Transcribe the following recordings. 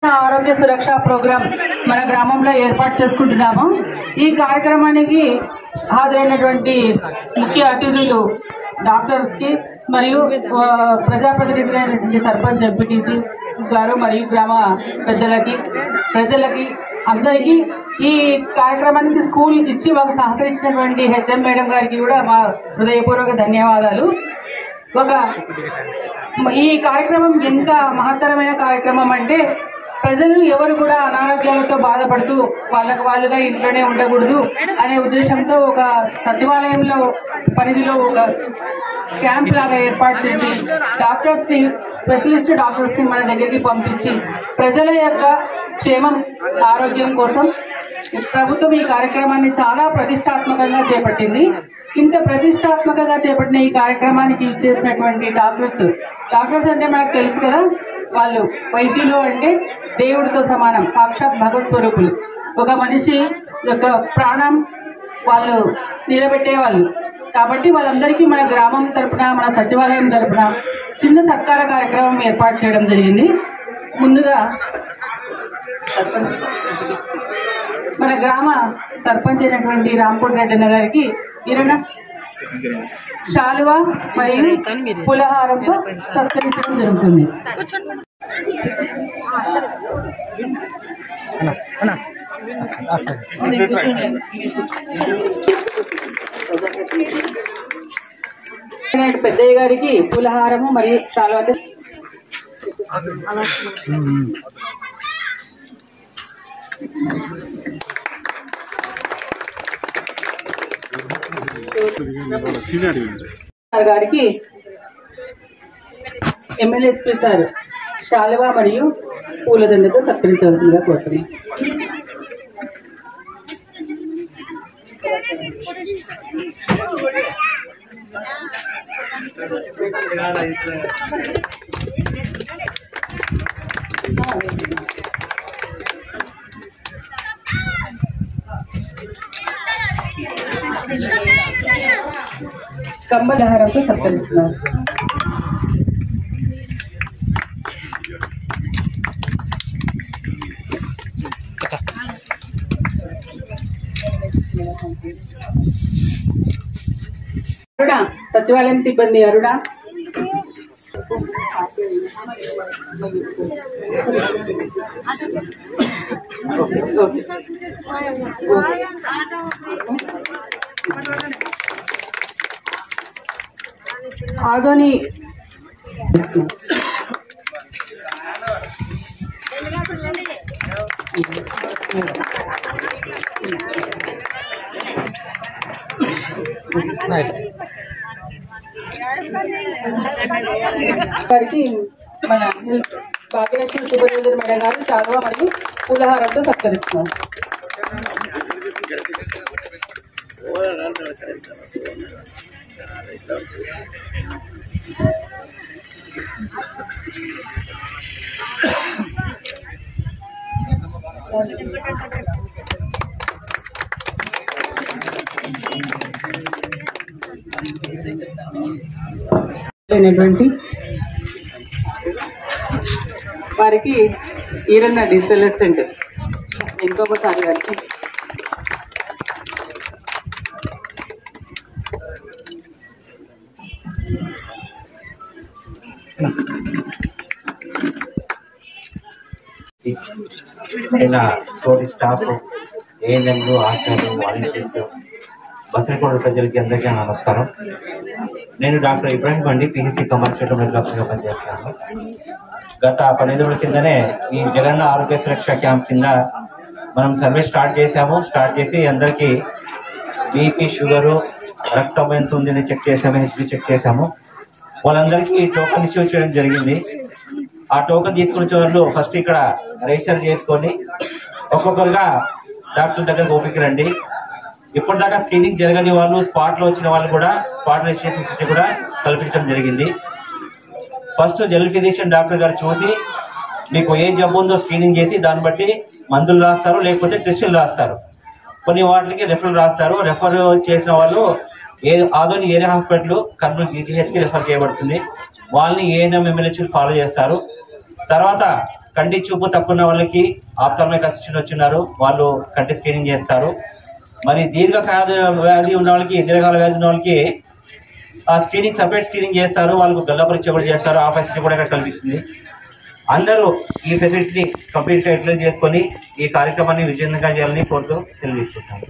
ఆరోగ్య సురక్ష ప్రోగ్రాం మన గ్రామంలో ఏర్పాటు చేసుకుంటున్నాము ఈ కార్యక్రమానికి హాజరైనటువంటి ముఖ్య అతిథులు డాక్టర్స్ కి మరియు ఆ, ప్రజాప్రతినిధులైనటువంటి సర్పంచ్ ఎంపీటీసీ గారు మరియు గ్రామ పెద్దలకి ప్రజలకి అందరికీ ఈ కార్యక్రమానికి స్కూల్ ఇచ్చి మాకు సహకరించినటువంటి హెచ్ఎం మేడం గారికి కూడా మా హృదయపూర్వక ధన్యవాదాలు ఒక ఈ కార్యక్రమం ఎంత మహత్తరమైన కార్యక్రమం అంటే ప్రజలు ఎవరు కూడా అనారోగ్యాలతో బాధపడుతూ వాళ్ళకు వాళ్ళుగా ఇంట్లోనే ఉండకూడదు అనే ఉద్దేశంతో ఒక సచివాలయంలో పరిధిలో ఒక క్యాంప్ లాగా ఏర్పాటు చేసి డాక్టర్స్ ని స్పెషలిస్ట్ డాక్టర్స్ ని మన దగ్గరికి పంపించి ప్రజల యొక్క క్షేమం ఆరోగ్యం కోసం ప్రభుత్వం ఈ కార్యక్రమాన్ని చాలా ప్రతిష్టాత్మకంగా చేపట్టింది ఇంత ప్రతిష్టాత్మకంగా చేపట్టిన ఈ కార్యక్రమానికి ఇచ్చేసినటువంటి డాక్టర్స్ డాక్టర్స్ అంటే మనకు తెలుసు కదా వాళ్ళు వైద్యులు అంటే దేవుడితో సమానం సాక్షాత్ భగవత్ స్వరూపులు ఒక మనిషి యొక్క ప్రాణం వాళ్ళు నిలబెట్టేవాళ్ళు కాబట్టి వాళ్ళందరికీ మన గ్రామం తరపున మన సచివాలయం తరపున చిన్న సత్కార కార్యక్రమం ఏర్పాటు చేయడం జరిగింది ముందుగా సర్పంచ్ మన గ్రామ సర్పంచ్ అయినటువంటి రాంపూర్ రెడ్డన్న గారికి ఈరణ శాలువా మరియు పులహారంతో సత్కరించడం జరుగుతుంది పెద్దయ్య గారికి పులహారము మరియు శాలువాతో సార్ గారికి ఎమ్మెల్యే సార్ శాలువా మరియు పూలదండతో సత్కరించవలసిందిగా కోరుతున్నాం కంబలహారంతో సత్కరిస్తున్నారు అరుణ సచివాలయం సిబ్బంది అరుణ ఓకే. ఆదోని గారికి మన భాగ్యలక్ష్మి సుబ్రహ్మణ్యం మేడం గారు చాలువ మరియు పులహారంతో సత్కరిస్తున్నారు లేనటువంటి వారికి ఈరన్న డిజిటల్ అసిస్టెంట్ ఇంకొకసారి గారికి ఇలా తోటి స్టాఫ్ ఏఎన్ఎంలు ఆశాలు వాలంటీర్స్ బసరకొండ ప్రజలకి అందరికీ నా నమస్కారం నేను డాక్టర్ ఇబ్రాహిం అండి పిహెచ్సి కమర్షియల్ మెడికల్ ఆఫీసర్గా పనిచేస్తున్నాను గత పదిహేను రోజుల కిందనే ఈ జగన్ ఆరోగ్య సురక్ష క్యాంప్ కింద మనం సర్వే స్టార్ట్ చేసాము స్టార్ట్ చేసి అందరికీ బీపీ షుగరు రక్తం ఎంత ఉందని చెక్ చేసాము హెచ్పి చెక్ చేసాము వాళ్ళందరికీ టోకెన్ ఇష్యూ చేయడం జరిగింది ఆ టోకెన్ తీసుకుని వచ్చే వాళ్ళు ఫస్ట్ ఇక్కడ రిజిస్టర్ చేసుకొని ఒక్కొక్కరుగా డాక్టర్ దగ్గర ఓపిక రండి ఇప్పటిదాకా స్క్రీనింగ్ జరగని వాళ్ళు స్పాట్ లో వచ్చిన వాళ్ళు కూడా స్పాట్ రిజిస్ట్రేషన్ కూడా కల్పించడం జరిగింది ఫస్ట్ జనరల్ ఫిజిషియన్ డాక్టర్ గారు చూసి మీకు ఏ జబ్బు ఉందో స్క్రీనింగ్ చేసి దాన్ని బట్టి మందులు రాస్తారు లేకపోతే టెస్టులు రాస్తారు కొన్ని వాటికి రెఫర్ రాస్తారు రెఫర్ చేసిన వాళ్ళు ఏ ఆదోని ఏరియా హాస్పిటల్ కర్నూలు జీజీహెచ్కి రెఫర్ చేయబడుతుంది వాళ్ళని ఏఎన్ఎం ఎమ్మెల్యేలు ఫాలో చేస్తారు తర్వాత కంటి చూపు తక్కువ వాళ్ళకి ఆప్తమిక్ అసిస్టెంట్ వచ్చినారు వాళ్ళు కంటి స్క్రీనింగ్ చేస్తారు మరి దీర్ఘకాల వ్యాధి ఉన్న వాళ్ళకి దీర్ఘకాల వ్యాధి ఉన్న వాళ్ళకి ఆ స్క్రీనింగ్ సపరేట్ స్క్రీనింగ్ చేస్తారు వాళ్ళకు గల్ల పరీక్ష కూడా చేస్తారు ఆ ఫెసిలిటీ కూడా ఇక్కడ కల్పించింది అందరూ ఈ ఫెసిలిటీని కంప్లీట్గా యూటిలైజ్ చేసుకొని ఈ కార్యక్రమాన్ని విజయవంతంగా చేయాలని కోరుతూ సెలవు తీసుకుంటాను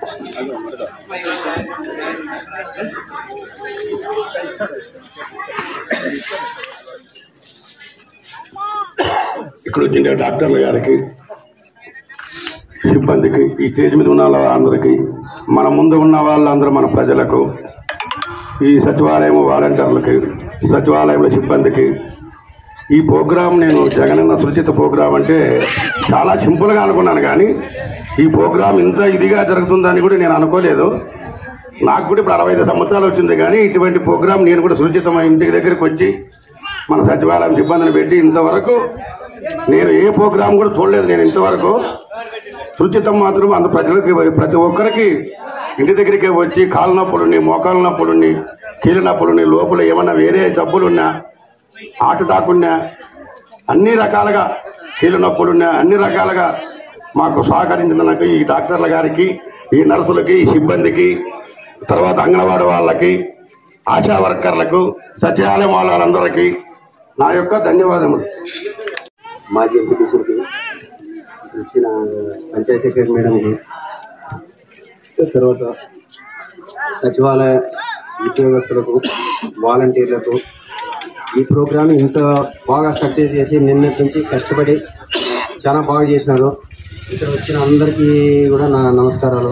ఇక్కడ వచ్చిన డాక్టర్ల గారికి సిబ్బందికి ఈ స్టేజ్ మీద ఉన్న వాళ్ళందరికీ మన ముందు ఉన్న వాళ్ళందరూ మన ప్రజలకు ఈ సచివాలయం వాలంటీర్లకి సచివాలయంలో సిబ్బందికి ఈ ప్రోగ్రాం నేను జగనన్న సురక్షిత ప్రోగ్రాం అంటే చాలా సింపుల్గా అనుకున్నాను కానీ ఈ ప్రోగ్రాం ఇంత ఇదిగా జరుగుతుందని కూడా నేను అనుకోలేదు నాకు కూడా ఇప్పుడు అరవై ఐదు సంవత్సరాలు వచ్చింది కానీ ఇటువంటి ప్రోగ్రాం నేను కూడా సురక్షితమైన ఇంటికి దగ్గరికి వచ్చి మన సచివాలయం సిబ్బందిని పెట్టి ఇంతవరకు నేను ఏ ప్రోగ్రాం కూడా చూడలేదు నేను ఇంతవరకు సుచితం మాత్రం అంత ప్రజలకి ప్రతి ఒక్కరికి ఇంటి దగ్గరికి వచ్చి కాళ్ళ నొప్పులుని మోకాళ్ళ నొప్పులుని కీళ్ళ నొప్పులుని లోపల ఏమన్నా వేరే జబ్బులున్నా హార్ట్ అటాక్ ఉన్నా అన్ని రకాలుగా కీళ్ళ నొప్పులున్నా అన్ని రకాలుగా మాకు సహకరించినందుకు ఈ డాక్టర్ల గారికి ఈ నర్సులకి ఈ సిబ్బందికి తర్వాత అంగన్వాడీ వాళ్ళకి ఆశా వర్కర్లకు సచివాలయం వాళ్ళందరికీ నా యొక్క ధన్యవాదములు మాజీ ఎంపీటీసీకి వచ్చిన పంచాయతీ సెక్రటరీ మేడంకి తర్వాత సచివాలయ ఉద్యోగస్తులకు వాలంటీర్లకు ఈ ప్రోగ్రామ్ ఇంత బాగా సక్సెస్ చేసి నిన్నటి నుంచి కష్టపడి చాలా బాగా చేసినారు ఇక్కడ వచ్చిన అందరికీ కూడా నా నమస్కారాలు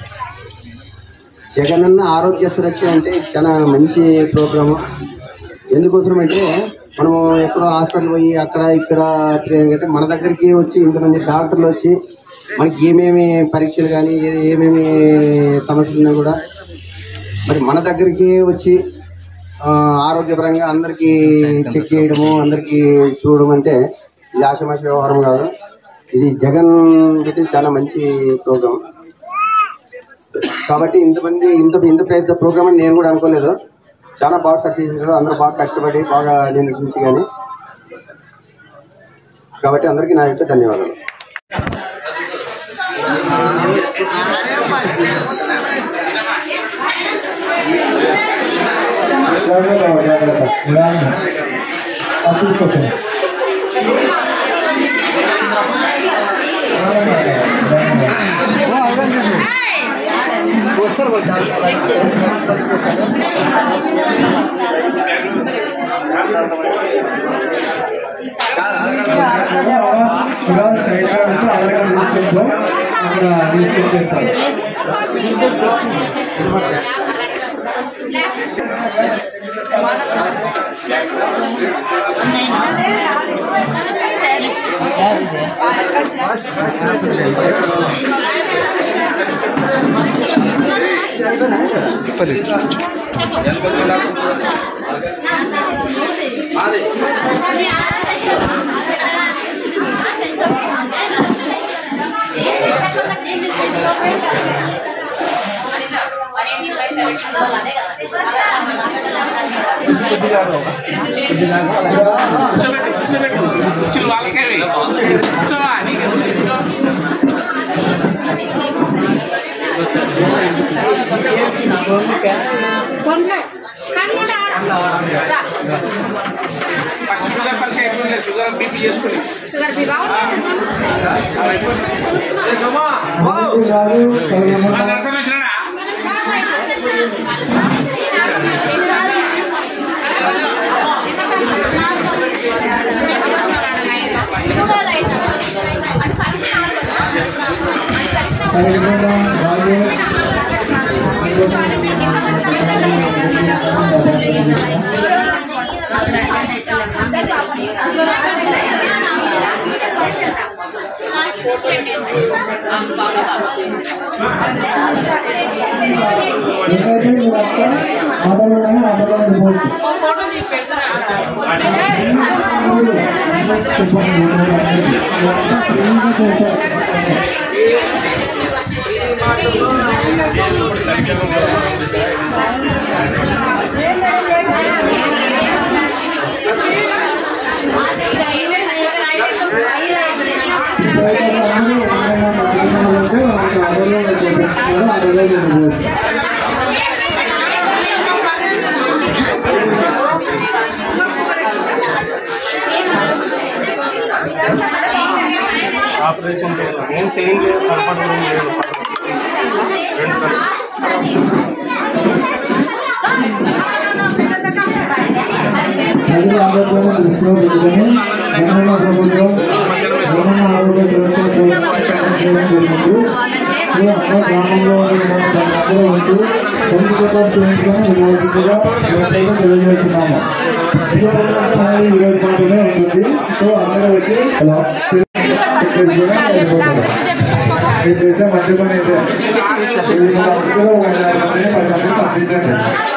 జగనన్న ఆరోగ్య సురక్ష అంటే చాలా మంచి ప్రోగ్రాము ఎందుకోసం అంటే మనము ఎక్కడో హాస్పిటల్ పోయి అక్కడ ఇక్కడ ట్రైనింగ్ అంటే మన దగ్గరికి వచ్చి ఇంతమంది డాక్టర్లు వచ్చి మనకి ఏమేమి పరీక్షలు కానీ ఏ- ఏమేమి సమస్యలు ఉన్నా కూడా మరి మన దగ్గరికి వచ్చి ఆ, ఆరోగ్యపరంగా అందరికీ చెక్ చేయడము అందరికీ చూడడం అంటే ఇది ఆషమాష వ్యవహారం కాదు ఇది జగన్ పెట్టి చాలా మంచి ప్రోగ్రాం కాబట్టి ఇంతమంది ఇంత ఇంత పెద్ద ప్రోగ్రామ్ అని నేను కూడా అనుకోలేదు చాలా బాగా సక్సెస్ చేశారు అందరూ బాగా కష్టపడి బాగా నిర్మించి కానీ కాబట్టి అందరికీ నా యొక్క ధన్యవాదాలు షుగర్ పరీక్ష ఎట్లుంది షుగర్ బీపీ చేసుకుని దర్శనం వచ్చినా Thank you. ఆపరేషన్ చేయాలి ఏం చేంజ్ లేదు కనపడడం లేదు రెండు కళ్ళు ప్రజల ఆరోగ్యాన్ని దృష్టిలో పెట్టుకుని జనరల్ ప్రభుత్వం జనరల్ ఆరోగ్య సురక్ష చేయడం జరిగింది ఈ అక్కడ గ్రామంలో ఉన్న అందరూ ఉంటూ రెండు చట్టాలు చేయించుకొని వినియోగించగా మేము తెలియజేస్తున్నాము ఈ ప్రోగ్రాం ఇరవై పాటనే ఉంటుంది సో అందరూ వచ్చి హలో ఇప్పుడైతే మధ్య పని అయితే ఇది మన అందులో ఒక ఐదారు మందిని పది మందిని పంపించండి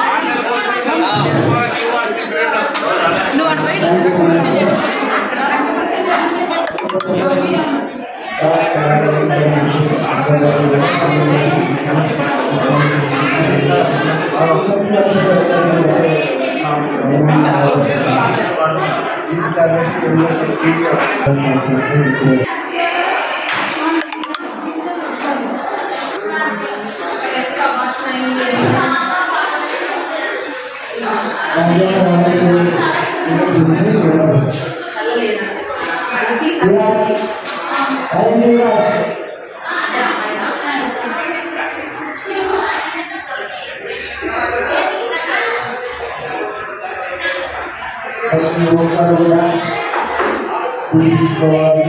ప్రతి ఒక్కరు కూడా తీసుకోవాలి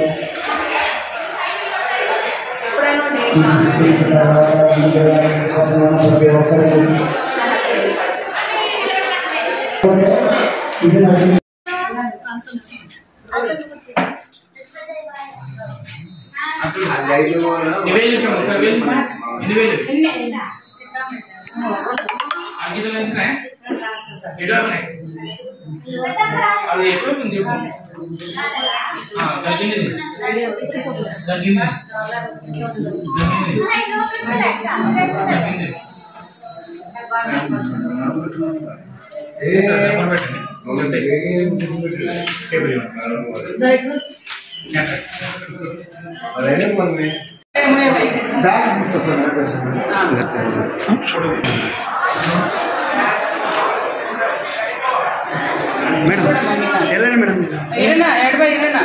తీసుకున్న తర్వాత ప్రతి ఒక్కరికి ఇది నాకు నివేదించండి ఒకసారి వేయించండి నివేదించండి అంకితం ఎంత ఎడవన్నాయి అది ఎక్కువ ఉంది చెప్పు ఆ, తగ్గింది తగ్గింది తగ్గింది సార్, నెంబర్ పెట్టండి ఒకటి. టేబుల్ ఇవ్వండి. ఇరునా ఎడబై ఇరునా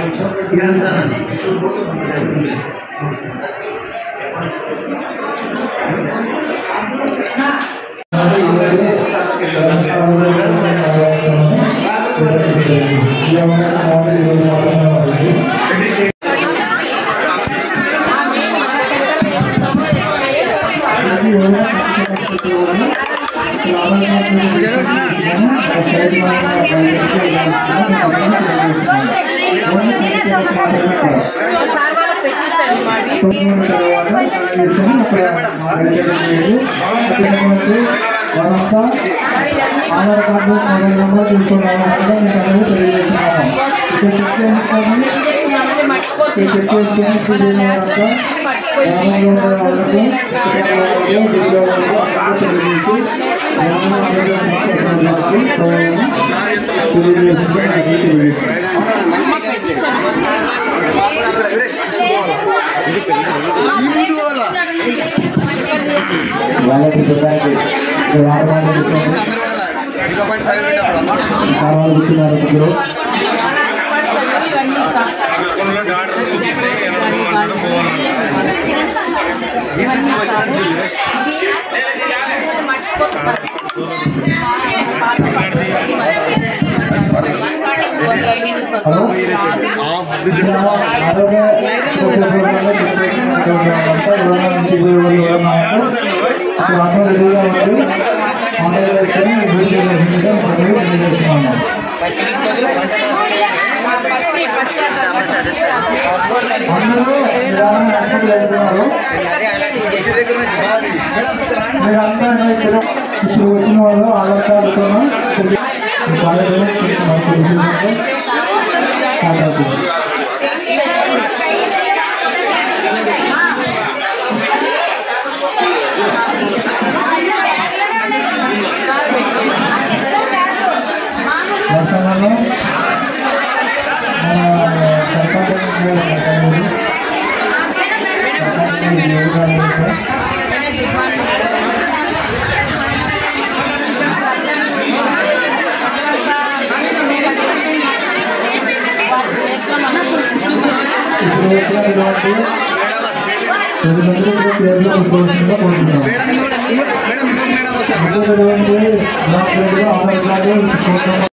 సార్ వాళ్ళకి పెట్టించండి మాది వాళ్ళంతా ఆధార్ కార్డు మొబైల్ నెంబర్ తీసుకున్నాము కూడా మీకు అందరూ తెలియజేస్తున్నాము ఇక్కడ చెక్ చేయించుకొని ఇక్కడ చెక్ చేసుకొని చూసిన గ్రామంలో ఉన్న వాళ్ళకి ఇక్కడ వాళ్ళకి జిల్లా వాళ్ళకి అందరూ తెలియజేసి గ్రామ ఆరోగ్య సంస్థ వాళ్ళకి తెలియజేసింది నాకు తెలియజేసింది వాళ్ళకి చెప్పడానికి వ్యాపారాలు చేశారు కావాలి ఇస్తున్నారు ముగ్గురు హలో ఇక్కడ ఆరోగ్య ఆటో రెడీగా ఉంది ఆటో వేసుకొని డ్యూటీ చేసిందిగా మనకి తెలియజేస్తున్నాము పత్తి పత్తి అందరూ నిదానం అనుమతి వెళ్తున్నారు మీరంతా ఇక్కడ ఇప్పుడు వచ్చిన వాళ్ళు ఆధార్ కార్డుతో దర్శనంలో మన సర్పంచ్ ఇప్పుడు వచ్చినటువంటి పది మంది ప్లేస్లో ఉంచుకోవాల్సిందిగా కోరుతున్నాం అదేవిధంగా మా ప్లేస్లో ఆరు ఇట్లాగే ఉంచుకుంటున్నాం